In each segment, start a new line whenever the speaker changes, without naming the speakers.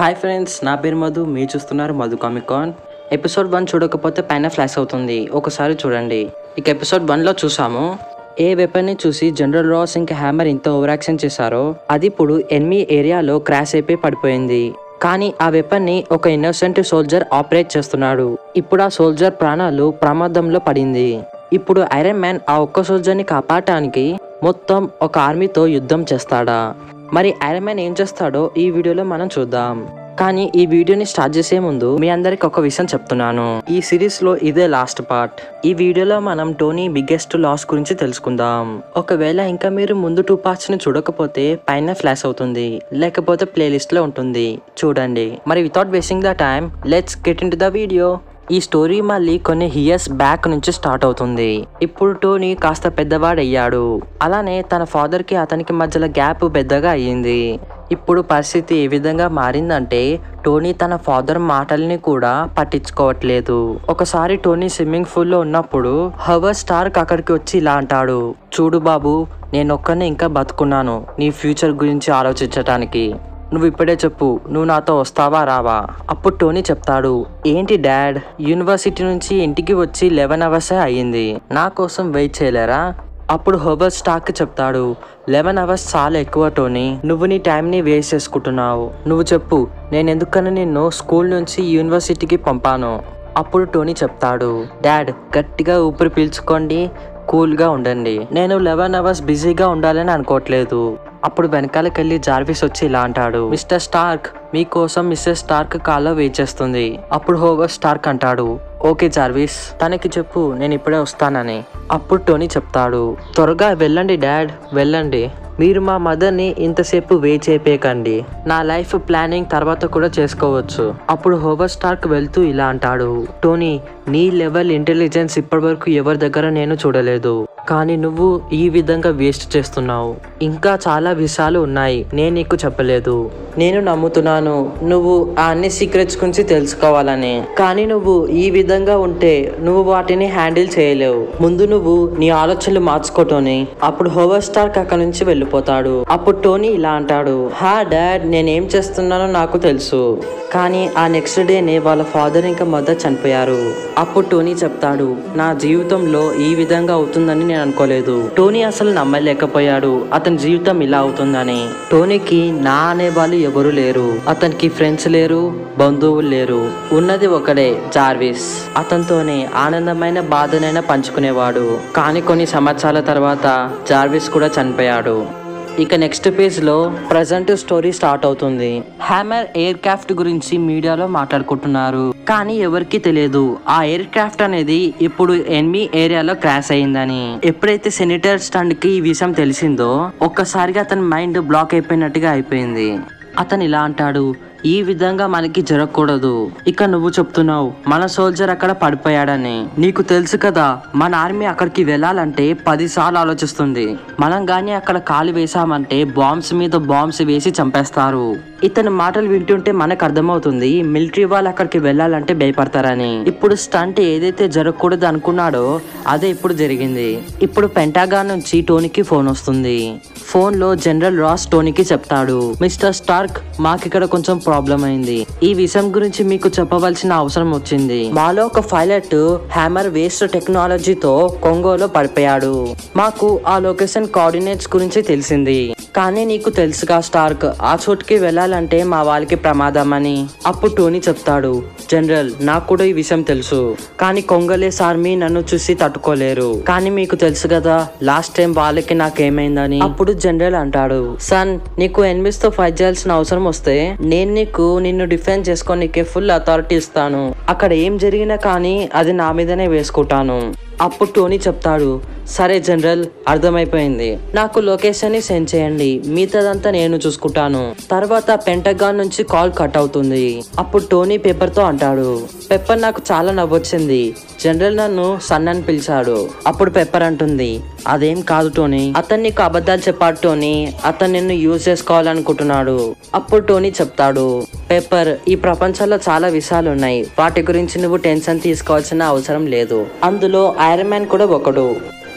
Hi friends నా పేరు మధు మీరు చూస్తున్నారు మధు కామికాన్ ఎపిసోడ్ వన్ చూడకపోతే పైన ఫ్లాష్ అవుతుంది ఒకసారి చూడండి ఇక ఎపిసోడ్ వన్లో చూసాము ఏ వెపన్ని చూసి జనరల్ రాస్ ఇంకా హ్యామర్ ఇంత ఓవర్ యాక్షన్ చేశారో అది ఇప్పుడు ఎనిమి ఏరియాలో క్రాష్ అయిపోయి పడిపోయింది కానీ ఆ వెపన్ని ఒక ఇన్నోసెంట్ సోల్జర్ ఆపరేట్ చేస్తున్నాడు ఇప్పుడు ఆ సోల్జర్ ప్రాణాలు ప్రమాదంలో పడింది ఇప్పుడు ఐరన్ మ్యాన్ ఆ ఒక్క సోల్జర్ని కాపాడటానికి మొత్తం ఒక ఆర్మీతో యుద్ధం చేస్తాడా మరి ఐరన్ మ్యాన్ ఏం చేస్తాడో ఈ వీడియోలో మనం చూద్దాం కానీ ఈ వీడియోని స్టార్ట్ చేసే ముందు మీ అందరికి ఒక విషయం చెప్తున్నాను ఈ సిరీస్ లో ఇదే లాస్ట్ పార్ట్ ఈ వీడియోలో మనం టోనీ బిగ్గెస్ట్ లాస్ గురించి తెలుసుకుందాం ఒకవేళ ఇంకా మీరు ముందు టూ పార్ట్స్ ని చూడకపోతే పైన ఫ్లాష్ అవుతుంది లేకపోతే ప్లేలిస్ట్ లో ఉంటుంది చూడండి మరి without wasting the time let's get in to the video ఈ స్టోరీ మళ్ళీ కొన్ని ఇయర్స్ బ్యాక్ నుంచి స్టార్ట్ అవుతుంది ఇప్పుడు టోనీ కాస్త పెద్దవాడయ్యాడు అలానే తన ఫాదర్ కి అతనికి మధ్యలో గ్యాప్ పెద్దగా అయ్యింది ఇప్పుడు పరిస్థితి ఏ విధంగా మారిందంటే టోనీ తన ఫాదర్ మాటల్ని కూడా పట్టించుకోవట్లేదు ఒకసారి టోనీ స్విమ్మింగ్ పూల్ లో ఉన్నప్పుడు హవర్ స్టార్క్ అక్కడికి వచ్చి ఇలా అంటాడు చూడు బాబు నేను ఒక్కనే ఇంకా బతుకున్నాను నీ ఫ్యూచర్ గురించి ఆలోచించటానికి నువ్వు ఇప్పుడే చెప్పు నువ్వు నాతో వస్తావా రావా అప్పుడు టోనీ చెప్తాడు ఏంటి డాడ్ యూనివర్సిటీ నుంచి ఇంటికి వచ్చి లెవెన్ అవర్సే అయ్యింది నా కోసం వెయిట్ చేయలేరా అప్పుడు హోబర్ స్టాక్ చెప్తాడు లెవెన్ అవర్స్ చాలా ఎక్కువ టోనీ నువ్వు నీ టైంని వేస్ట్ చేసుకుంటున్నావు నువ్వు చెప్పు నేను ఎందుకని నిన్ను స్కూల్ నుంచి యూనివర్సిటీకి పంపాను అప్పుడు టోనీ చెప్తాడు డాడ్ గట్టిగా ఊపిరి పీల్చుకోండి కూల్గా ఉండండి నేను లెవెన్ అవర్స్ బిజీగా ఉండాలని అనుకోవట్లేదు అప్పుడు వెనకాలకెళ్ళి జార్విస్ వచ్చి ఇలా అంటాడు మిస్టర్ స్టార్క్ మీకోసం మిస్టర్ స్టార్క్ కాల్లో వెయిట్ చేస్తుంది అప్పుడు హోవర్ స్టార్క్ అంటాడు ఓకే జార్విస్ తనకి చెప్పు నేను ఇప్పుడే వస్తానని అప్పుడు టోనీ చెప్తాడు త్వరగా వెళ్ళండి డాడ్ వెళ్ళండి మీరు మా మదర్ని ఇంతసేపు వే చేపేయకండి నా లైఫ్ ప్లానింగ్ తర్వాత కూడా చేసుకోవచ్చు అప్పుడు హోవర్ స్టార్క్ వెళ్తూ ఇలా అంటాడు టోనీ నీ లెవెల్ ఇంటెలిజెన్స్ ఇప్పటివరకు ఎవరి దగ్గర నేను చూడలేదు కానీ నువ్వు ఈ విధంగా వేస్ట్ చేస్తున్నావు ఇంకా చాలా విషయాలు ఉన్నాయి నేను నీకు చెప్పలేదు నేను నమ్ముతున్నాను నువ్వు ఆ అన్ని సీక్రెట్స్ గురించి తెలుసుకోవాలని కానీ నువ్వు ఈ విధంగా ఉంటే నువ్వు వాటిని హ్యాండిల్ చేయలేవు ముందు నువ్వు నీ ఆలోచనలు మార్చుకోటోని అప్పుడు హోవర్ స్టార్క్ అక్కడ నుంచి వెళ్ళిపోతాడు అప్పుడు టోనీ ఇలా అంటాడు హా డాడ్ నేనేం చేస్తున్నానో నాకు తెలుసు కానీ ఆ నెక్స్ట్ డేనే వాళ్ళ ఫాదర్ ఇంకా మదర్ చనిపోయారు అప్పుడు టోనీ చెప్తాడు నా జీవితంలో ఈ విధంగా అవుతుందని నేను అనుకోలేదు టోనీ అసలు నమ్మలేకపోయాడు అతని జీవితం ఇలా అవుతుందని టోనీకి నా అనే వాళ్ళు ఎవరు లేరు అతనికి ఫ్రెండ్స్ లేరు బంధువులు లేరు ఉన్నది ఒకడే జార్విస్ అతనితోనే ఆనందమైన బాధనైనా పంచుకునేవాడు కానీ కొన్ని సంవత్సరాల తర్వాత జార్విస్ కూడా చనిపోయాడు ఇక నెక్స్ట్ పేజ్ లో ప్రజెంట్ స్టోరీ స్టార్ట్ అవుతుంది హ్యామర్ ఎయిర్ క్రాఫ్ట్ గురించి మీడియాలో మాట్లాడుకుంటున్నారు కానీ ఎవరికి తెలియదు ఆ ఎయిర్ క్రాఫ్ట్ అనేది ఇప్పుడు ఎనిమి ఏరియాలో క్రాష్ అయిందని ఎప్పుడైతే సెనిటర్ స్టాండ్ కి ఈ విషయం తెలిసిందో ఒక్కసారిగా అతని మైండ్ బ్లాక్ అయిపోయినట్టుగా అయిపోయింది అతను ఇలా అంటాడు ఈ విధంగా మనకి జరగకూడదు ఇక నువ్వు చెప్తున్నావు మన సోల్జర్ అక్కడ పడిపోయాడని నీకు తెలుసు కదా మన ఆర్మీ అక్కడికి వెళ్ళాలంటే పది సార్లు ఆలోచిస్తుంది మనం గానీ అక్కడ కాలు వేసామంటే బాంబ్స్ మీద బాంబ్స్ వేసి చంపేస్తారు ఇతని మాటలు వింటుంటే మనకు అర్థమవుతుంది మిలిటరీ వాళ్ళు అక్కడికి వెళ్ళాలంటే భయపడతారని ఇప్పుడు స్టంట్ ఏదైతే జరగకూడదు అనుకున్నాడో అదే ఇప్పుడు జరిగింది ఇప్పుడు పెంటాగా నుంచి టోనీకి ఫోన్ వస్తుంది ఫోన్ లో జనరల్ రాస్ టోనీకి చెప్తాడు మిస్టర్ స్టార్క్ మాకిక్కడ కొంచెం ప్రాబ్లం అయింది ఈ విషయం గురించి మీకు చెప్పవలసిన అవసరం వచ్చింది మాలో ఒక పైలట్ హ్యామర్ వేస్ట్ టెక్నాలజీతో కొంగోలో పడిపోయాడు మాకు ఆ లొకేషన్ కోఆర్డినేట్స్ గురించి తెలిసింది కానీ నీకు తెలుసుగా స్టార్క్ ఆ చోటుకి వెళ్ళాలంటే మా వాళ్ళకి ప్రమాదం అని అప్పుడు టోనీ చెప్తాడు జనరల్ నాకు కూడా ఈ విషయం తెలుసు కానీ కొంగలేస్ ఆర్మీ నన్ను చూసి తట్టుకోలేరు కానీ మీకు తెలుసు కదా లాస్ట్ టైం వాళ్ళకి నాకేమైందని అప్పుడు జనరల్ అంటాడు సన్ నీకు ఎనిమిస్ తో ఫైట్ చేయాల్సిన అవసరం వస్తే నేను నీకు నిన్ను డిఫెండ్ చేసుకోనికి ఫుల్ అథారిటీ ఇస్తాను అక్కడ ఏం జరిగినా కానీ అది నా మీదనే వేసుకుంటాను అప్పుడు టోనీ చెప్తాడు సరే జనరల్ అర్థమైపోయింది నాకు లొకేషన్ ని సెండ్ చేయండి మిగతాదంతా నేను చూసుకుంటాను తర్వాత పెంటగాన్ నుంచి కాల్ కట్ అవుతుంది అప్పుడు టోనీ పేపర్ తో అంటాడు పెప్పర్ నాకు చాలా నవ్వొచ్చింది జనరల్ నన్ను సన్ అని పిలిచాడు అప్పుడు పెప్పర్ అంటుంది అదేం కాదు టోనీ అతను నీకు అబద్ధాలు చెప్పాడు టోనీ అతను నిన్ను యూజ్ చేసుకోవాలనుకుంటున్నాడు అప్పుడు టోనీ చెప్తాడు పెప్పర్ ఈ ప్రపంచంలో చాలా విషయాలు ఉన్నాయి వాటి గురించి నువ్వు టెన్షన్ తీసుకోవాల్సిన అవసరం లేదు అందులో ఐరన్ మ్యాన్ కూడా ఒకడు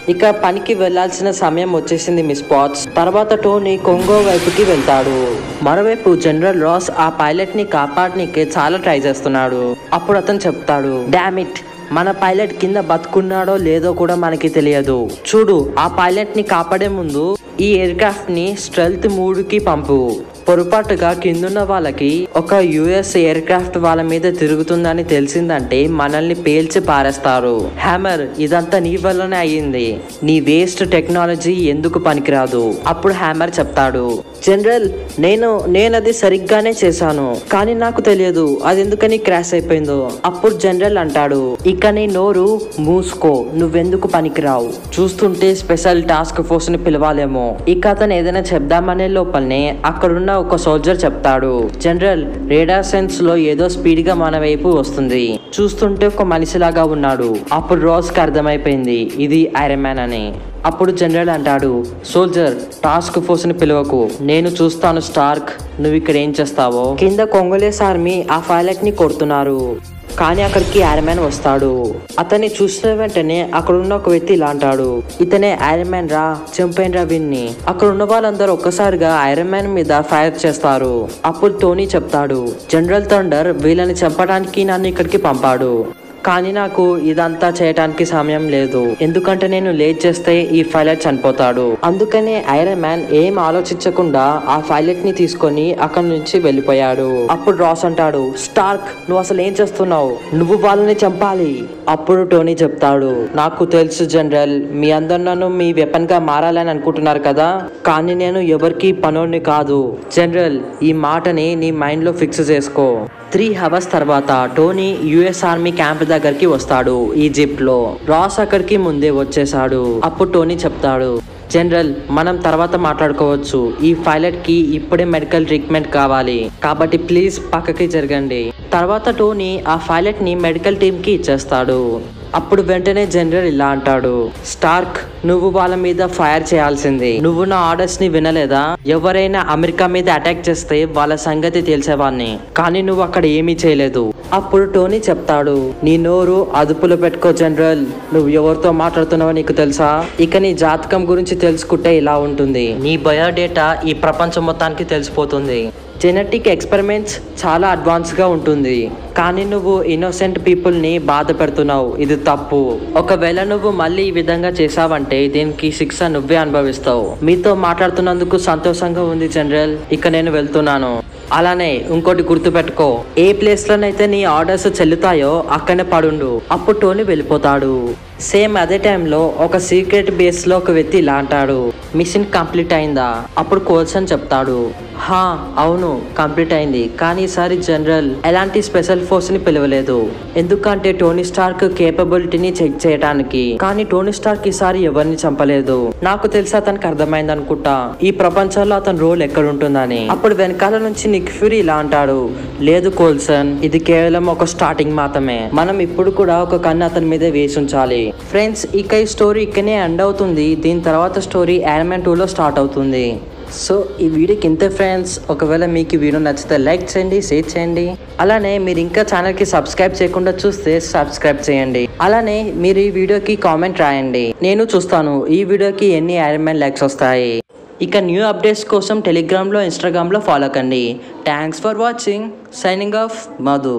ఇక పనికి వెళ్లాల్సిన సమయం వచ్చేసింది మిస్ పాట్స్ తర్వాత టోనీ కొంగో వైపుకి వెళ్తాడు మరోవైపు జనరల్ రాస్ ఆ పైలట్ ని కాపాడనీకి చాలా ట్రై చేస్తున్నాడు అప్పుడు అతను చెప్తాడు డామిట్ మన పైలట్ కింద బతుకున్నాడో లేదో కూడా మనకి తెలియదు చూడు ఆ పైలట్ ని కాపాడే ముందు ఈ ఎయిర్ క్రాఫ్ట్ ని స్ట్రెల్త్ మూడుకి పంపు పొరపాటుగా కిందున్న వాళ్ళకి ఒక యుఎస్ ఎయిర్ క్రాఫ్ట్ వాళ్ళ మీద తిరుగుతుందని తెలిసిందంటే మనల్ని పేల్చి పారేస్తారు హ్యామర్ ఇదంతా నీ వల్లనే అయ్యింది నీ వేస్ట్ టెక్నాలజీ ఎందుకు పనికిరాదు అప్పుడు హ్యామర్ చెప్తాడు జనరల్ నేను నేను అది సరిగ్గానే చేశాను కానీ నాకు తెలియదు అది ఎందుకని క్రాష్ అయిపోయిందో అప్పుడు జనరల్ అంటాడు ఇక నీ నోరు మూసుకో నువ్వెందుకు పనికిరావు చూస్తుంటే స్పెషల్ టాస్క్ ఫోర్స్ ని పిలవాలేమో ఇక అతను ఏదైనా చెప్దామనే లోపలనే అక్కడున్న ఒక సోల్జర్ చెప్తాడు జనరల్ రేడార్ సెన్స్ లో ఏదో స్పీడ్ గా మన వైపు వస్తుంది చూస్తుంటే ఒక మనిషిలాగా ఉన్నాడు అప్పుడు రోజ్ కి అర్థమైపోయింది ఇది ఐరన్ మ్యాన్ అని అప్పుడు జనరల్ అంటాడు సోల్జర్ టాస్క్ ఫోర్స్ ని పిలవకు నేను చూస్తాను స్టార్క్ నువ్వు ఇక్కడ ఏం చేస్తావో కింద కొంగోలేస్ ఆర్మీ ఆ పైలట్ ని కొడుతున్నారు కానీ అక్కడికి ఐరన్ మ్యాన్ వస్తాడు అతన్ని చూసిన వెంటనే అక్కడ ఉన్న ఒక వ్యక్తి ఇలా అంటాడు ఇతనే ఐరన్ మ్యాన్ రా చంపైన రా విన్ని అక్కడ ఉన్న వాళ్ళందరూ ఒక్కసారిగా ఐరన్ మ్యాన్ మీద ఫైర్ చేస్తారు అప్పుడు టోనీ చెప్తాడు జనరల్ థండర్ వీళ్ళని చంపడానికి నన్ను ఇక్కడికి పంపాడు కానీ నాకు ఇదంతా చేయటానికి సమయం లేదు ఎందుకంటే నేను లేట్ చేస్తే ఈ పైలట్ చనిపోతాడు అందుకనే ఐరన్ మ్యాన్ ఏం ఆలోచించకుండా ఆ పైలట్ ని తీసుకొని అక్కడి నుంచి వెళ్ళిపోయాడు అప్పుడు రాస్ అంటాడు స్టార్క్ నువ్వు అసలు ఏం చేస్తున్నావు నువ్వు వాళ్ళని చంపాలి అప్పుడు టోనీ చెప్తాడు నాకు తెలుసు జనరల్ మీ అందరు నన్ను మీ వెపన్ గా మారాలని అనుకుంటున్నారు కదా కానీ నేను ఎవరికి పనోడిని కాదు జనరల్ ఈ మాటని నీ మైండ్ లో ఫిక్స్ చేసుకో త్రీ హవర్స్ తర్వాత టోనీ యుఎస్ ఆర్మీ క్యాంప్ దగ్గరికి వస్తాడు ఈజిప్ట్ లో రాస్ అక్కడికి ముందే వచ్చేసాడు అప్పుడు టోనీ చెప్తాడు జనరల్ మనం తర్వాత మాట్లాడుకోవచ్చు ఈ పైలట్ కి ఇప్పుడే మెడికల్ ట్రీట్మెంట్ కావాలి కాబట్టి ప్లీజ్ పక్కకి జరగండి తర్వాత టోనీ ఆ పైలట్ ని మెడికల్ టీమ్ కి ఇచ్చేస్తాడు అప్పుడు వెంటనే జనరల్ ఇలా అంటాడు స్టార్క్ నువ్వు వాళ్ళ మీద ఫైర్ చేయాల్సింది నువ్వు నా ఆర్డర్స్ ని వినలేదా ఎవరైనా అమెరికా మీద అటాక్ చేస్తే వాళ్ళ సంగతి తెలిసేవాడిని కానీ నువ్వు అక్కడ ఏమీ చేయలేదు అప్పుడు టోనీ చెప్తాడు నీ నోరు అదుపులో పెట్టుకో జనరల్ నువ్వు ఎవరితో మాట్లాడుతున్నావో నీకు తెలుసా ఇక నీ జాతకం గురించి తెలుసుకుంటే ఇలా ఉంటుంది నీ బయోడేటా ఈ ప్రపంచం మొత్తానికి తెలిసిపోతుంది జెనెటిక్ ఎక్స్పెరిమెంట్స్ చాలా అడ్వాన్స్గా ఉంటుంది కానీ నువ్వు ఇన్నోసెంట్ పీపుల్ని బాధ పెడుతున్నావు ఇది తప్పు ఒకవేళ నువ్వు మళ్ళీ ఈ విధంగా చేసావంటే దీనికి శిక్ష నువ్వే అనుభవిస్తావు మీతో మాట్లాడుతున్నందుకు సంతోషంగా ఉంది జనరల్ ఇక నేను వెళ్తున్నాను అలానే ఇంకోటి గుర్తుపెట్టుకో ఏ ప్లేస్ లోనైతే నీ ఆర్డర్స్ చెల్లుతాయో అక్కడనే పడుండు అప్పుడు టోనీ వెళ్ళిపోతాడు సేమ్ అదే టైంలో ఒక సీక్రెట్ బేస్ లో ఒక వ్యక్తి ఇలా అంటాడు మిషన్ కంప్లీట్ అయిందా అప్పుడు కోల్సన్ చెప్తాడు హా అవును కంప్లీట్ అయింది కానీ ఈసారి జనరల్ ఎలాంటి స్పెషల్ ఫోర్స్ ని పిలవలేదు ఎందుకంటే టోనీ స్టార్క్ కేపబిలిటీని చెక్ చేయడానికి కానీ టోనీ స్టార్క్ ఈసారి ఎవరిని చంపలేదు నాకు తెలిసి అతనికి అర్థమైంది అనుకుంటా ఈ ప్రపంచంలో అతని రోల్ ఎక్కడ ఉంటుందని అప్పుడు వెనకాల నుంచి నిక్ ఫ్యూరీ ఇలా అంటాడు లేదు కోల్సన్ ఇది కేవలం ఒక స్టార్టింగ్ మాత్రమే మనం ఇప్పుడు కూడా ఒక కన్ను అతని మీద వేసి ఉంచాలి ఫ్రెండ్స్ ఇక ఈ స్టోరీ ఇక్కడనే ఎండ్ అవుతుంది దీని తర్వాత స్టోరీ యానిమన్ టూలో స్టార్ట్ అవుతుంది సో ఈ వీడియోకి ఇంతే ఫ్రెండ్స్ ఒకవేళ మీకు ఈ వీడియో నచ్చితే లైక్ చేయండి షేర్ చేయండి అలానే మీరు ఇంకా ఛానల్కి సబ్స్క్రైబ్ చేయకుండా చూస్తే సబ్స్క్రైబ్ చేయండి అలానే మీరు ఈ వీడియోకి కామెంట్ రాయండి నేను చూస్తాను ఈ వీడియోకి ఎన్ని ఐరన్ లైక్స్ వస్తాయి ఇక న్యూ అప్డేట్స్ కోసం టెలిగ్రామ్లో ఇన్స్టాగ్రామ్లో ఫాలో కండి thanks for watching signing off Madhu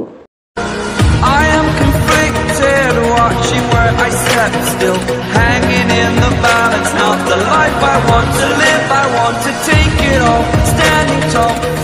I am conflicted, watching where I step still, hanging in the balance. Not the life I want to live, I want to take it all, standing tall,